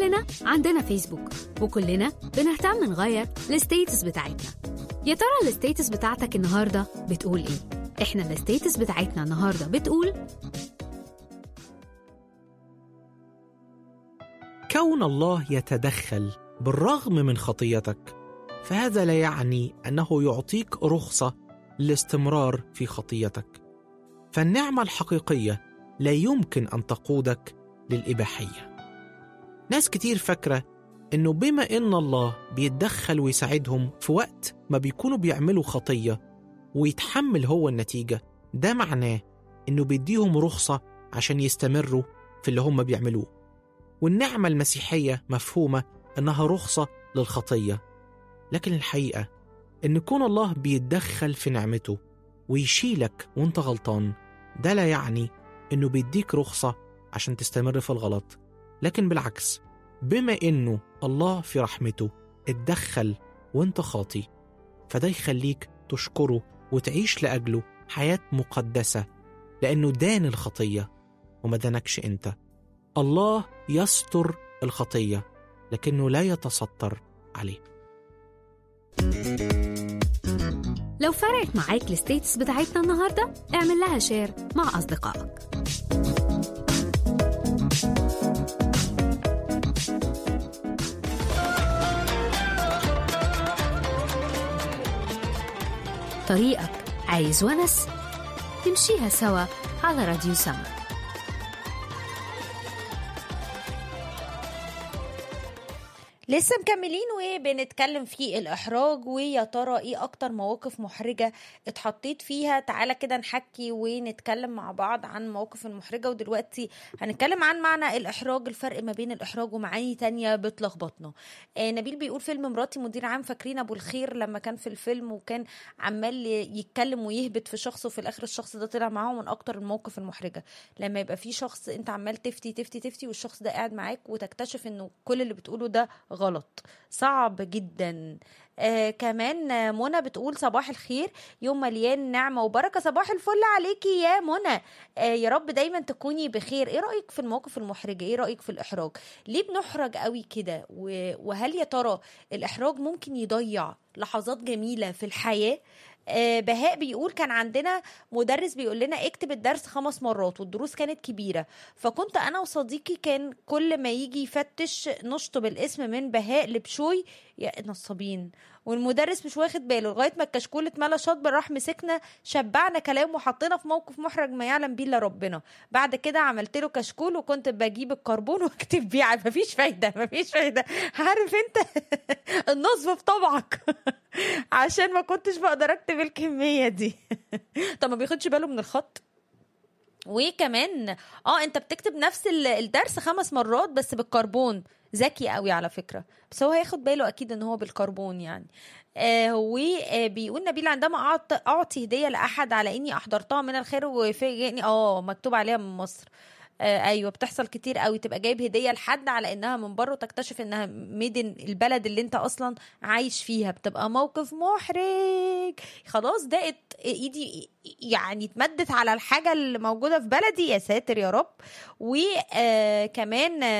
كلنا عندنا فيسبوك وكلنا بنهتم نغير الستيتس بتاعتنا يا ترى الستيتس بتاعتك النهارده بتقول ايه احنا الستيتس بتاعتنا النهارده بتقول كون الله يتدخل بالرغم من خطيتك فهذا لا يعني انه يعطيك رخصه للاستمرار في خطيتك فالنعمه الحقيقيه لا يمكن ان تقودك للاباحيه ناس كتير فاكره انه بما ان الله بيتدخل ويساعدهم في وقت ما بيكونوا بيعملوا خطيه ويتحمل هو النتيجه ده معناه انه بيديهم رخصه عشان يستمروا في اللي هم بيعملوه والنعمه المسيحيه مفهومه انها رخصه للخطيه لكن الحقيقه ان كون الله بيتدخل في نعمته ويشيلك وانت غلطان ده لا يعني انه بيديك رخصه عشان تستمر في الغلط لكن بالعكس بما انه الله في رحمته اتدخل وانت خاطي فده يخليك تشكره وتعيش لاجله حياه مقدسه لانه دان الخطيه وما دانكش انت الله يستر الخطيه لكنه لا يتستر عليه لو فرقت معاك الستيتس بتاعتنا النهارده اعمل لها شير مع اصدقائك طريقك عايز ونس نمشيها سوا على راديو سما لسه مكملين وبنتكلم في الإحراج ويا ترى إيه أكتر مواقف محرجة اتحطيت فيها تعالى كده نحكي ونتكلم مع بعض عن المواقف المحرجة ودلوقتي هنتكلم عن معنى الإحراج الفرق ما بين الإحراج ومعاني تانية بتلخبطنا آه نبيل بيقول فيلم مراتي مدير عام فاكرين أبو الخير لما كان في الفيلم وكان عمال يتكلم ويهبط في شخص وفي الآخر الشخص ده طلع معاه من أكتر المواقف المحرجة لما يبقى في شخص أنت عمال تفتي تفتي تفتي والشخص ده قاعد معاك وتكتشف إنه كل اللي بتقوله ده غلط صعب جدا آه كمان آه، منى بتقول صباح الخير يوم مليان نعمة وبركة صباح الفل عليكي يا منى آه يا رب دايما تكوني بخير ايه رأيك في المواقف المحرجة ايه رأيك في الإحراج ليه بنحرج قوي كده و- وهل يا ترى الإحراج ممكن يضيع لحظات جميلة في الحياة آه، بهاء بيقول كان عندنا مدرس بيقول لنا اكتب الدرس خمس مرات والدروس كانت كبيرة فكنت أنا وصديقي كان كل ما يجي يفتش نشطب الاسم من بهاء لبشوي يا نصابين والمدرس مش واخد باله لغايه ما الكشكول اتملى شطب راح مسكنا شبعنا كلام وحطينا في موقف محرج ما يعلم بيه الا ربنا بعد كده عملت له كشكول وكنت بجيب الكربون واكتب بيه مفيش فايده مفيش فايده عارف انت النصب في طبعك عشان ما كنتش بقدر اكتب الكميه دي طب ما بياخدش باله من الخط وكمان اه انت بتكتب نفس ال- الدرس خمس مرات بس بالكربون ذكي قوي على فكره بس هو هياخد باله اكيد ان هو بالكربون يعني آه وبيقول نبيل عندما أعط- اعطي هديه لاحد على اني احضرتها من الخير وفاجئني اه مكتوب عليها من مصر آه ايوه بتحصل كتير قوي تبقى جايب هديه لحد على انها من بره وتكتشف انها ميدن البلد اللي انت اصلا عايش فيها بتبقى موقف محرج خلاص دقت ايدي يعني اتمدت على الحاجه اللي موجوده في بلدي يا ساتر يا رب وكمان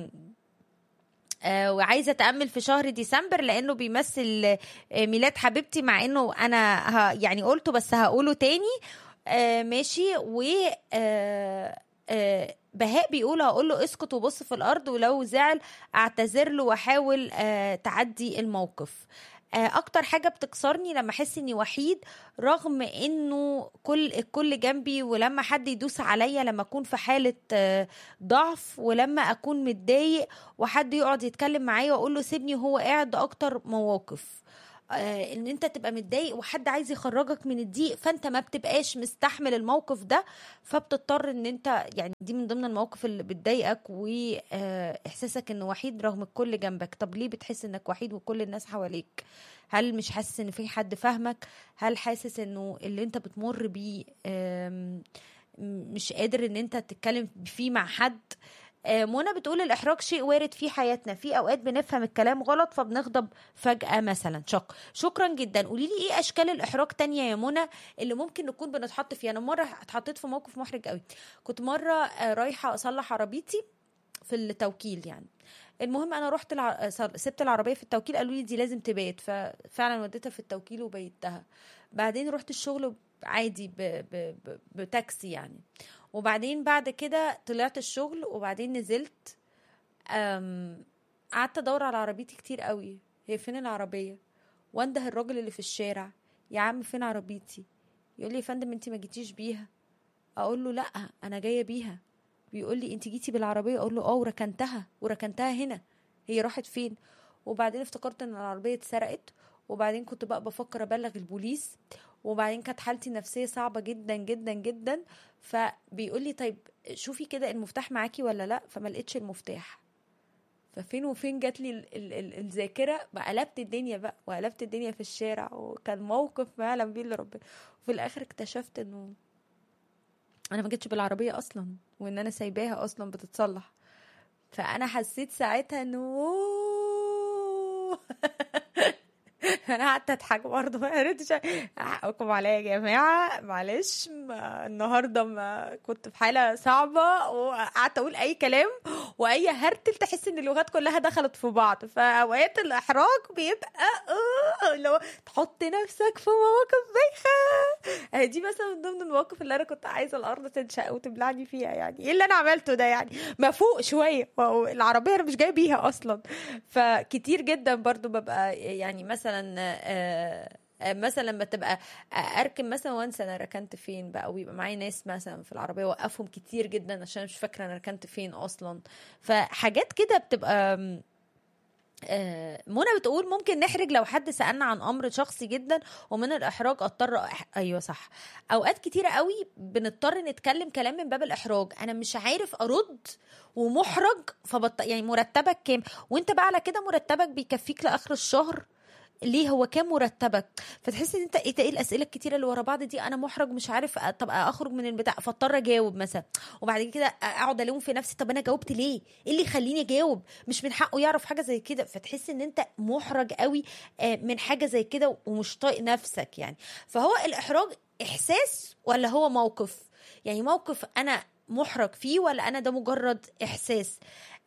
آه، وعايزه اتامل في شهر ديسمبر لانه بيمثل آه، ميلاد حبيبتي مع انه انا ه يعني قلته بس هقوله تاني آه، ماشي و آه، آه، بهاء بيقول هقول له اسكت وبص في الارض ولو زعل اعتذر له واحاول آه، تعدي الموقف آه، اكتر حاجه بتكسرني لما احس اني وحيد رغم انه كل الكل جنبي ولما حد يدوس عليا لما اكون في حاله آه، ضعف ولما اكون متضايق وحد يقعد يتكلم معايا واقول له سيبني وهو قاعد ده اكتر مواقف آه، ان انت تبقى متضايق وحد عايز يخرجك من الضيق فانت ما بتبقاش مستحمل الموقف ده فبتضطر ان انت يعني دي من ضمن المواقف اللي بتضايقك واحساسك انه وحيد رغم الكل جنبك طب ليه بتحس انك وحيد وكل الناس حواليك هل مش حاسس ان في حد فاهمك هل حاسس انه اللي انت بتمر بيه آم، مش قادر ان انت تتكلم فيه مع حد آه، منى بتقول الإحراج شيء وارد في حياتنا في أوقات بنفهم الكلام غلط فبنغضب فجأة مثلا شك شكرا جدا قولي لي إيه أشكال الإحراج تانية يا منى اللي ممكن نكون بنتحط فيها أنا مرة اتحطيت في موقف محرج قوي كنت مرة آه، رايحة أصلح عربيتي في التوكيل يعني المهم انا رحت الع... سبت العربيه في التوكيل قالوا لي دي لازم تبات ففعلا وديتها في التوكيل وبيتها بعدين رحت الشغل عادي ب... ب... ب... بتاكسي يعني وبعدين بعد كده طلعت الشغل وبعدين نزلت أم... قعدت ادور على عربيتي كتير قوي هي فين العربيه وانده الراجل اللي في الشارع يا عم فين عربيتي يقول لي يا فندم انت ما جيتيش بيها اقول له لا انا جايه بيها بيقول لي انت جيتي بالعربيه اقول له اه وركنتها وركنتها هنا هي راحت فين وبعدين افتكرت ان العربيه اتسرقت وبعدين كنت بقى بفكر ابلغ البوليس وبعدين كانت حالتي النفسيه صعبه جدا جدا جدا فبيقول لي طيب شوفي كده المفتاح معاكي ولا لا فما لقيتش المفتاح ففين وفين جات لي الذاكره قلبت الدنيا بقى وقلبت الدنيا في الشارع وكان موقف ما يعلم بيه الا ربنا وفي الاخر اكتشفت انه انا ما جيتش بالعربيه اصلا وان انا سايباها اصلا بتتصلح فانا حسيت ساعتها انه انا قعدت اضحك برضه ما قدرتش حقكم عليا يا جماعه معلش ما النهارده ما كنت في حاله صعبه وقعدت اقول اي كلام واي هرتل تحس ان اللغات كلها دخلت في بعض فاوقات الاحراج بيبقى لو تحط نفسك في مواقف بايخه دي مثلا من ضمن المواقف اللي انا كنت عايزه الارض تنشق وتبلعني فيها يعني ايه اللي انا عملته ده يعني ما فوق شويه العربيه انا مش جايه بيها اصلا فكتير جدا برضو ببقى يعني مثلا مثلا لما تبقى اركب مثلا وانسى انا ركنت فين بقى ويبقى معايا ناس مثلا في العربيه اوقفهم كتير جدا عشان مش فاكره انا ركنت فين اصلا فحاجات كده بتبقى منى بتقول ممكن نحرج لو حد سالنا عن امر شخصي جدا ومن الاحراج اضطر أح... ايوه صح اوقات كتيره قوي بنضطر نتكلم كلام من باب الاحراج انا مش عارف ارد ومحرج فبط... يعني مرتبك كام وانت بقى على كده مرتبك بيكفيك لاخر الشهر ليه هو كام مرتبك فتحس ان انت ايه ايه الاسئله الكتيره اللي ورا بعض دي انا محرج مش عارف طب اخرج من البتاع فاضطر اجاوب مثلا وبعد كده اقعد الوم في نفسي طب انا جاوبت ليه ايه اللي يخليني اجاوب مش من حقه يعرف حاجه زي كده فتحس ان انت محرج قوي من حاجه زي كده ومش طايق نفسك يعني فهو الاحراج احساس ولا هو موقف يعني موقف انا محرج فيه ولا انا ده مجرد احساس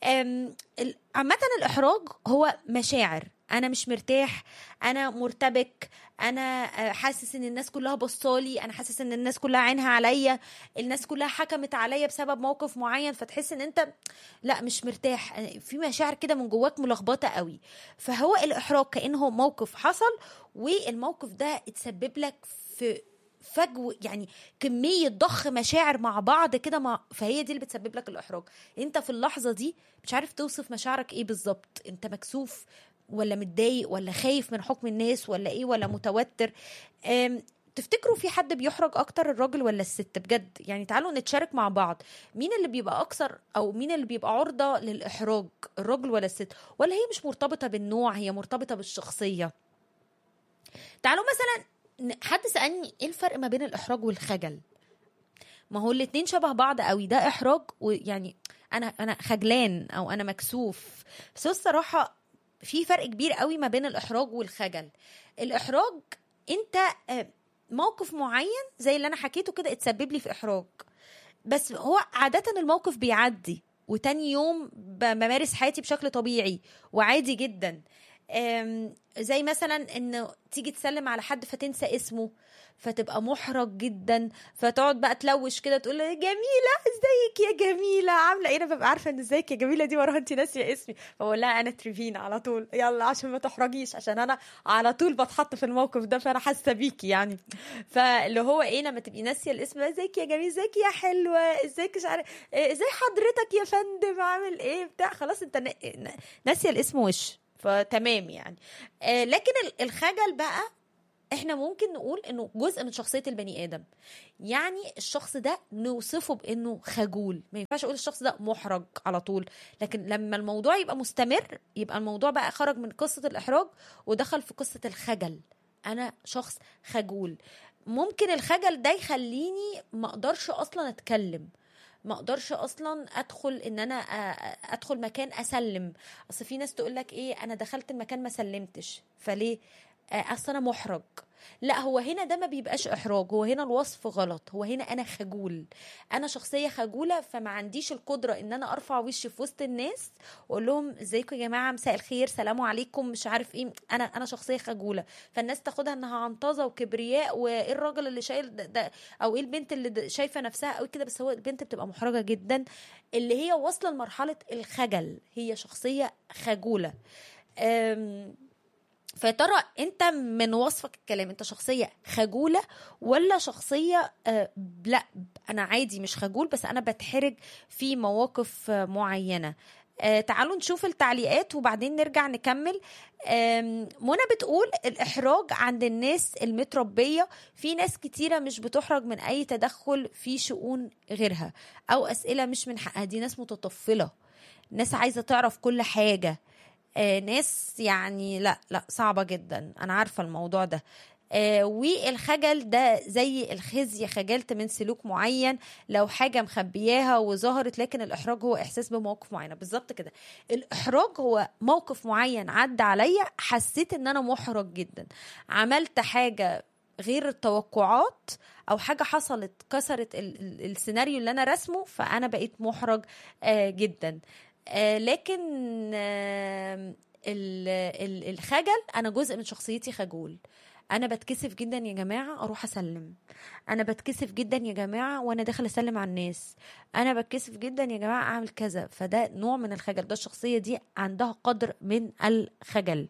عامه الاحراج هو مشاعر انا مش مرتاح انا مرتبك انا حاسس ان الناس كلها بصالي انا حاسس ان الناس كلها عينها عليا الناس كلها حكمت عليا بسبب موقف معين فتحس ان انت لا مش مرتاح في مشاعر كده من جواك ملخبطه قوي فهو الاحراج كانه موقف حصل والموقف ده اتسبب لك في فجو يعني كمية ضخ مشاعر مع بعض كده مع فهي دي اللي بتسبب لك الإحراج انت في اللحظة دي مش عارف توصف مشاعرك ايه بالظبط انت مكسوف ولا متضايق ولا خايف من حكم الناس ولا ايه ولا متوتر تفتكروا في حد بيحرج اكتر الراجل ولا الست بجد يعني تعالوا نتشارك مع بعض مين اللي بيبقى اكثر او مين اللي بيبقى عرضة للاحراج الراجل ولا الست ولا هي مش مرتبطة بالنوع هي مرتبطة بالشخصية تعالوا مثلا حد سألني ايه الفرق ما بين الاحراج والخجل ما هو الاتنين شبه بعض قوي ده احراج ويعني انا انا خجلان او انا مكسوف بس الصراحه في فرق كبير قوي ما بين الاحراج والخجل الاحراج انت موقف معين زي اللي انا حكيته كده اتسبب لي في احراج بس هو عاده الموقف بيعدي وتاني يوم بمارس حياتي بشكل طبيعي وعادي جدا زي مثلا انه تيجي تسلم على حد فتنسى اسمه فتبقى محرج جدا فتقعد بقى تلوش كده تقول له جميله ازيك يا جميله عامله ايه انا ببقى عارفه ان ازيك يا جميله دي وراها انت ناسيه اسمي فبقول لها انا تريفين على طول يلا عشان ما تحرجيش عشان انا على طول بتحط في الموقف ده فانا حاسه بيكي يعني فاللي هو ايه لما تبقي ناسيه الاسم ازيك يا جميل ازيك يا حلوه ازيك مش عارف ازاي حضرتك يا فندم عامل ايه بتاع خلاص انت ناسيه الاسم وش فتمام يعني آه لكن الخجل بقى احنا ممكن نقول انه جزء من شخصيه البني ادم يعني الشخص ده نوصفه بانه خجول ما ينفعش اقول الشخص ده محرج على طول لكن لما الموضوع يبقى مستمر يبقى الموضوع بقى خرج من قصه الاحراج ودخل في قصه الخجل انا شخص خجول ممكن الخجل ده يخليني ما اقدرش اصلا اتكلم ما اقدرش اصلا ادخل ان انا ادخل مكان اسلم اصل في ناس تقول لك ايه انا دخلت المكان ما سلمتش فليه آه، اصل انا محرج لا هو هنا ده ما بيبقاش احراج هو هنا الوصف غلط هو هنا انا خجول انا شخصيه خجوله فما عنديش القدره ان انا ارفع وشي في وسط الناس واقول لهم ازيكم يا جماعه مساء الخير سلام عليكم مش عارف ايه انا انا شخصيه خجوله فالناس تاخدها انها عنطزه وكبرياء وايه الراجل اللي شايل ده, ده او ايه البنت اللي ده- شايفه نفسها قوي كده بس هو البنت بتبقى محرجه جدا اللي هي واصله لمرحله الخجل هي شخصيه خجوله أم فيا ترى انت من وصفك الكلام انت شخصيه خجوله ولا شخصيه آه، لا انا عادي مش خجول بس انا بتحرج في مواقف آه، معينه آه، تعالوا نشوف التعليقات وبعدين نرجع نكمل آم، منى بتقول الإحراج عند الناس المتربية في ناس كتيرة مش بتحرج من أي تدخل في شؤون غيرها أو أسئلة مش من حقها دي ناس متطفلة ناس عايزة تعرف كل حاجة آه، ناس يعني لا لا صعبة جدا أنا عارفة الموضوع ده آه، والخجل ده زي الخزي خجلت من سلوك معين لو حاجة مخبياها وظهرت لكن الإحراج هو إحساس بموقف معين بالظبط كده الإحراج هو موقف معين عدى عليا حسيت إن أنا محرج جدا عملت حاجة غير التوقعات او حاجه حصلت كسرت ال- ال- السيناريو اللي انا رسمه فانا بقيت محرج آه، جدا آه، لكن آه، ال- ال- الخجل انا جزء من شخصيتي خجول انا بتكسف جدا يا جماعه اروح اسلم انا بتكسف جدا يا جماعه وانا داخل اسلم على الناس انا بتكسف جدا يا جماعه اعمل كذا فده نوع من الخجل ده الشخصيه دي عندها قدر من الخجل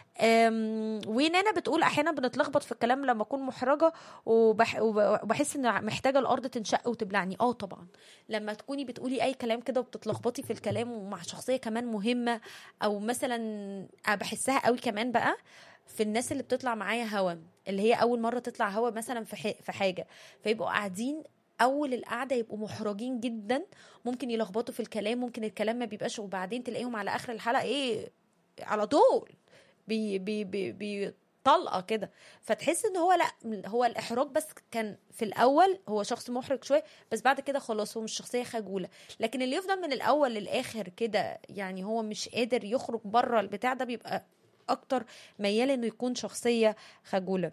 أم، ونانا بتقول احيانا بنتلخبط في الكلام لما اكون محرجه وبح وب- وبحس ان محتاجه الارض تنشق وتبلعني اه طبعا لما تكوني بتقولي اي كلام كده وبتتلخبطي في الكلام ومع شخصيه كمان مهمه او مثلا أنا بحسها قوي كمان بقى في الناس اللي بتطلع معايا هوا اللي هي اول مره تطلع هوا مثلا في ح- في حاجه فيبقوا قاعدين اول القعده يبقوا محرجين جدا ممكن يلخبطوا في الكلام ممكن الكلام ما بيبقاش وبعدين تلاقيهم على اخر الحلقه ايه على طول بي بي بي, بي طلقه كده فتحس ان هو لا هو الاحراج بس كان في الاول هو شخص محرج شويه بس بعد كده خلاص هو مش شخصيه خجوله لكن اللي يفضل من الاول للاخر كده يعني هو مش قادر يخرج بره البتاع ده بيبقى اكتر ميال انه يكون شخصيه خجوله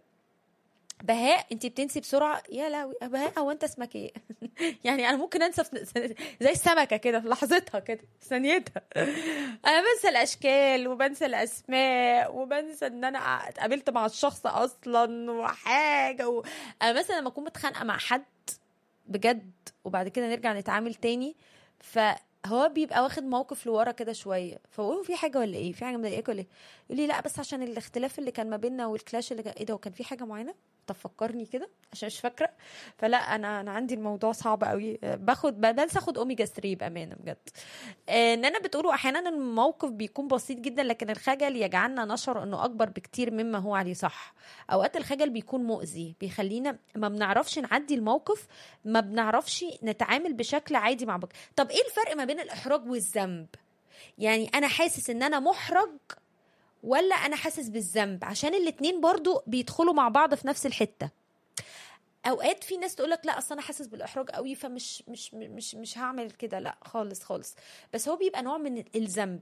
بهاء انت بتنسي بسرعه يا لهوي بهاء هو انت اسمك ايه يعني انا ممكن انسى في زي السمكه كده في لحظتها كده في ثانيتها انا بنسى الاشكال وبنسى الاسماء وبنسى ان انا اتقابلت مع الشخص اصلا وحاجه و... انا مثلا لما اكون متخانقه مع حد بجد وبعد كده نرجع نتعامل تاني فهو بيبقى واخد موقف لورا كده شويه فبقول في حاجه ولا ايه في حاجه مضايقاك ولا ايه يقول لي لا بس عشان الاختلاف اللي كان ما بيننا والكلاش اللي كان ايه ده وكان في حاجه معينه طب فكرني كده عشان مش فاكره فلا انا انا عندي الموضوع صعب قوي باخد بنسى اخد اوميجا 3 بامانه بجد آه، ان انا بتقولوا احيانا الموقف بيكون بسيط جدا لكن الخجل يجعلنا نشعر انه اكبر بكتير مما هو عليه صح اوقات الخجل بيكون مؤذي بيخلينا ما بنعرفش نعدي الموقف ما بنعرفش نتعامل بشكل عادي مع بعض طب ايه الفرق ما بين الاحراج والذنب يعني انا حاسس ان انا محرج ولا انا حاسس بالذنب عشان الاتنين برضو بيدخلوا مع بعض في نفس الحته اوقات في ناس تقولك لا اصل انا حاسس بالاحراج قوي فمش مش مش مش هعمل كده لا خالص خالص بس هو بيبقى نوع من الذنب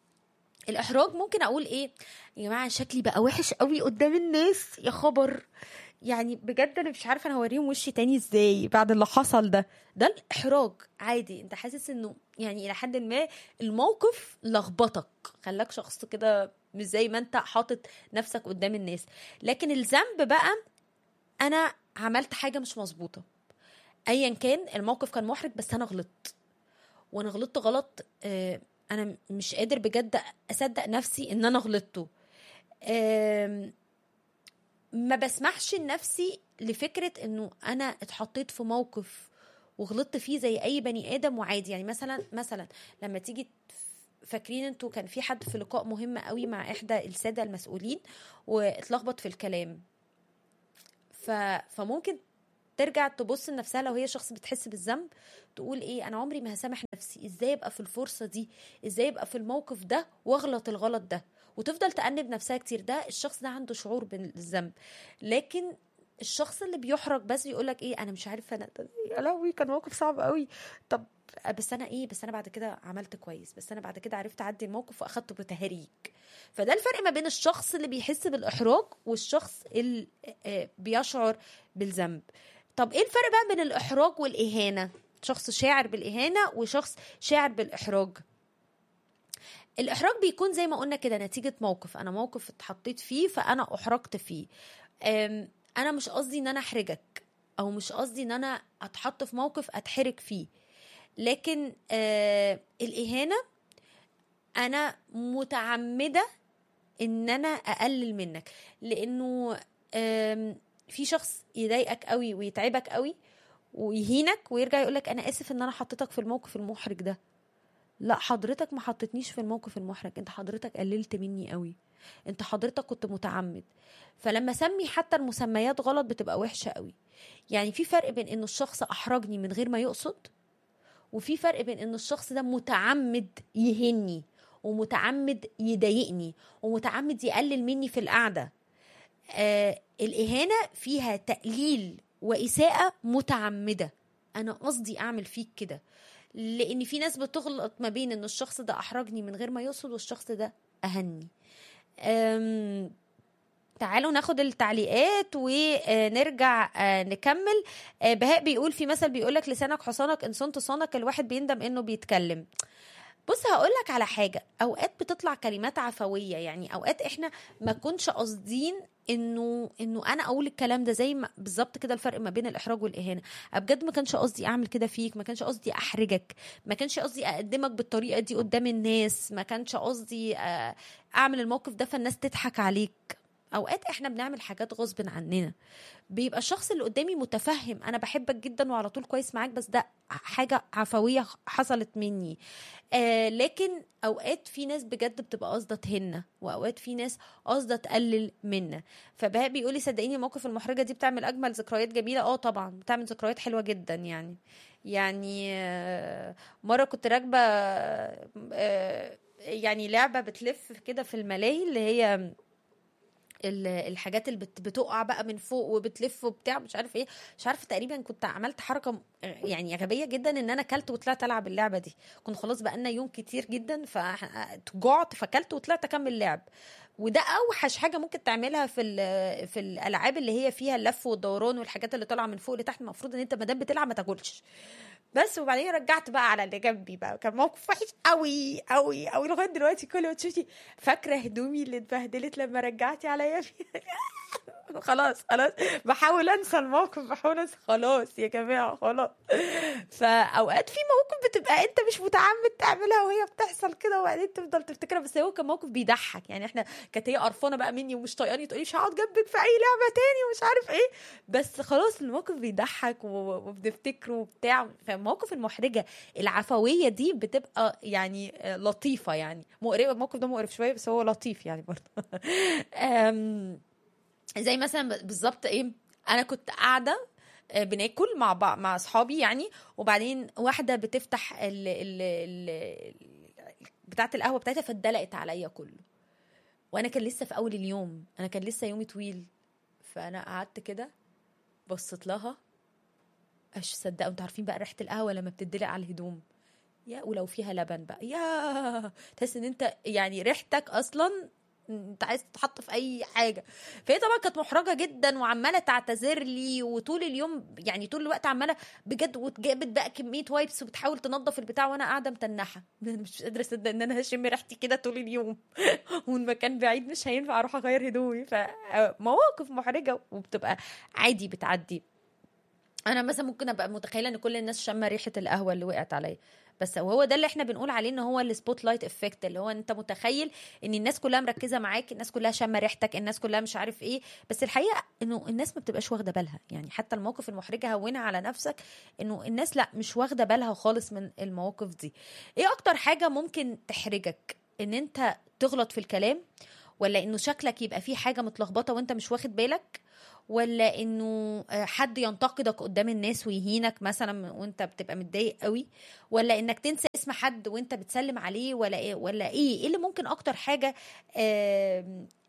الاحراج ممكن اقول ايه يا جماعه شكلي بقى وحش قوي قدام الناس يا خبر يعني بجد انا مش عارفه انا هوريهم وشي تاني ازاي بعد اللي حصل ده ده الاحراج عادي انت حاسس انه يعني الى حد ما الموقف لخبطك خلاك شخص كده مش زي ما انت حاطط نفسك قدام الناس لكن الذنب بقى انا عملت حاجه مش مظبوطه ايا كان الموقف كان محرج بس انا غلطت وانا غلطت غلط آه، انا مش قادر بجد اصدق نفسي ان انا غلطته آم، ما بسمحش لنفسي لفكره انه انا اتحطيت في موقف وغلطت فيه زي اي بني ادم وعادي يعني مثلا مثلا لما تيجي فاكرين انتوا كان في حد في لقاء مهم قوي مع احدى الساده المسؤولين واتلخبط في الكلام ف... فممكن ترجع تبص لنفسها لو هي شخص بتحس بالذنب تقول ايه انا عمري ما هسامح نفسي ازاي ابقى في الفرصه دي ازاي ابقى في الموقف ده واغلط الغلط ده وتفضل تأنب نفسها كتير ده الشخص ده عنده شعور بالذنب لكن الشخص اللي بيحرج بس يقول لك ايه انا مش عارف انا يا لهوي كان موقف صعب قوي طب بس انا ايه بس انا بعد كده عملت كويس بس انا بعد كده عرفت اعدي الموقف واخدته بتهريج فده الفرق ما بين الشخص اللي بيحس بالاحراج والشخص اللي آه، بيشعر بالذنب طب ايه الفرق بقى بين الاحراج والاهانه شخص شاعر بالاهانه وشخص شاعر بالاحراج الاحراج بيكون زي ما قلنا كده نتيجه موقف انا موقف اتحطيت فيه فانا احرجت فيه أم، انا مش قصدي ان انا احرجك او مش قصدي ان انا اتحط في موقف اتحرج فيه لكن آه الاهانه انا متعمده ان انا اقلل منك لانه آم، في شخص يضايقك قوي ويتعبك قوي ويهينك ويرجع يقولك انا اسف ان انا حطيتك في الموقف المحرج ده لا حضرتك ما حطيتنيش في الموقف المحرج انت حضرتك قللت مني قوي انت حضرتك كنت متعمد فلما اسمي حتى المسميات غلط بتبقى وحشه قوي يعني في فرق بين انه الشخص احرجني من غير ما يقصد وفي فرق بين ان الشخص ده متعمد يهني ومتعمد يضايقني ومتعمد يقلل مني في القعده آه الاهانه فيها تقليل واساءه متعمده انا قصدي اعمل فيك كده لان في ناس بتغلط ما بين ان الشخص ده احرجني من غير ما يقصد والشخص ده اهني أم تعالوا ناخد التعليقات ونرجع آه، نكمل آه، بهاء بيقول في مثل بيقولك لسانك حصانك ان صنت صانك الواحد بيندم انه بيتكلم بص هقولك على حاجة اوقات بتطلع كلمات عفوية يعني اوقات احنا ما كنش قاصدين انه انه انا اقول الكلام ده زي ما بالظبط كده الفرق ما بين الاحراج والاهانه أنا بجد ما كانش قصدي اعمل كده فيك ما كانش قصدي احرجك ما كانش قصدي اقدمك بالطريقه دي قدام الناس ما كانش قصدي آه، اعمل الموقف ده فالناس تضحك عليك اوقات احنا بنعمل حاجات غصب عننا بيبقى الشخص اللي قدامي متفهم انا بحبك جدا وعلى طول كويس معاك بس ده حاجه عفويه حصلت مني آه لكن اوقات في ناس بجد بتبقى قاصده تهنا واوقات في ناس قاصده تقلل منا فبهاء بيقولي صدقيني المواقف المحرجه دي بتعمل اجمل ذكريات جميله اه طبعا بتعمل ذكريات حلوه جدا يعني يعني آه، مره كنت راكبه آه، يعني لعبه بتلف كده في الملاهي اللي هي ال- الحاجات اللي بت- بتقع بقى من فوق وبتلف وبتاع مش عارف ايه مش عارفه تقريبا كنت عملت حركه م- يعني غبيه جدا ان انا اكلت وطلعت العب اللعبه دي كنت خلاص بقى لنا يوم كتير جدا فجعت فكلت وطلعت اكمل لعب وده اوحش حاجه ممكن تعملها في ال- في الالعاب اللي هي فيها اللف والدوران والحاجات اللي طالعه من فوق لتحت المفروض ان انت ما دام بتلعب ما تاكلش بس وبعدين رجعت بقى على اللي جنبي بقى كان موقف وحش قوي قوي قوي لغايه دلوقتي كل ما تشوفي فاكره هدومي اللي اتبهدلت لما رجعتي عليا فيها خلاص خلاص بحاول انسى الموقف بحاول انسى خلاص يا جماعه خلاص فاوقات في مواقف بتبقى انت مش متعمد تعملها وهي بتحصل كده وبعدين تفضل تفتكرها بس هو كان موقف بيضحك يعني احنا كانت هي قرفانه بقى مني ومش طايقاني تقولي مش هقعد جنبك في اي لعبه تاني ومش عارف ايه بس خلاص الموقف بيضحك و- وبنفتكره وبتاع فالمواقف المحرجه العفويه دي بتبقى يعني آه، لطيفه يعني مقربه الموقف ده مقرف شويه بس هو لطيف يعني برضه أم، زي مثلا بالظبط ايه انا كنت قاعده آه، بناكل مع بعض مع اصحابي يعني وبعدين واحده بتفتح ال ال ال بتاعه القهوه بتاعتها فاتدلقت عليا كله وانا كان لسه في اول اليوم انا كان لسه يومي طويل فانا قعدت كده بصيت لها اش صدقوا انتوا عارفين بقى ريحه القهوه لما بتدلق على الهدوم يا ولو فيها لبن بقى يا تحس ان انت يعني ريحتك اصلا انت عايز تتحط في اي حاجه فهي طبعا كانت محرجه جدا وعماله تعتذر لي وطول اليوم يعني طول الوقت عماله بجد وجابت بقى كميه وايبس وبتحاول تنظف البتاع وانا قاعده متنحه انا مش قادره اصدق ان انا هشم ريحتي كده طول اليوم والمكان بعيد مش هينفع اروح اغير هدومي فمواقف محرجه وبتبقى عادي بتعدي انا مثلا ممكن ابقى متخيله ان كل الناس شامه ريحه القهوه اللي وقعت عليا بس وهو ده اللي احنا بنقول عليه ان هو السبوت لايت افكت اللي هو انت متخيل ان الناس كلها مركزه معاك الناس كلها شامه ريحتك الناس كلها مش عارف ايه بس الحقيقه انه الناس ما بتبقاش واخده بالها يعني حتى المواقف المحرجه هونها على نفسك انه الناس لا مش واخده بالها خالص من المواقف دي ايه اكتر حاجه ممكن تحرجك ان انت تغلط في الكلام ولا انه شكلك يبقى فيه حاجه متلخبطه وانت مش واخد بالك ولا انه آه، حد ينتقدك قدام الناس ويهينك مثلا وانت بتبقى متضايق قوي ولا انك تنسى اسم حد وانت بتسلم عليه ولا ايه ولا ايه ايه اللي ممكن اكتر حاجه آم،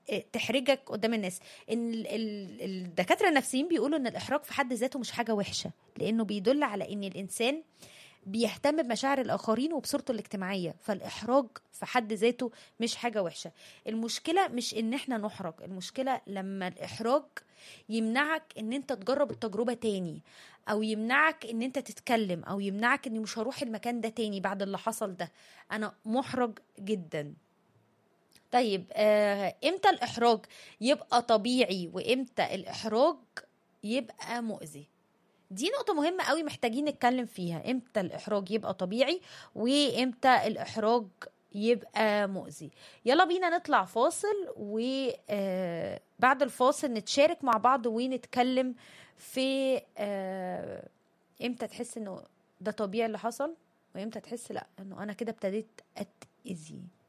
تحرجك قدام الناس ان ال- ال- الدكاتره النفسيين بيقولوا ان الاحراج في حد ذاته مش حاجه وحشه لانه بيدل على ان الانسان بيهتم بمشاعر الاخرين وبصورته الاجتماعيه فالاحراج في حد ذاته مش حاجه وحشه المشكله مش ان احنا نحرج المشكله لما الاحراج يمنعك ان انت تجرب التجربه تاني او يمنعك ان انت تتكلم او يمنعك اني مش هروح المكان ده تاني بعد اللي حصل ده انا محرج جدا طيب آه، امتى الاحراج يبقى طبيعي وامتى الاحراج يبقى مؤذي دي نقطة مهمة قوي محتاجين نتكلم فيها امتى الإحراج يبقى طبيعي وامتى الإحراج يبقى مؤذي يلا بينا نطلع فاصل وبعد الفاصل نتشارك مع بعض ونتكلم في آه، امتى تحس انه ده طبيعي اللي حصل وامتى تحس لا انه انا كده ابتديت اتأذي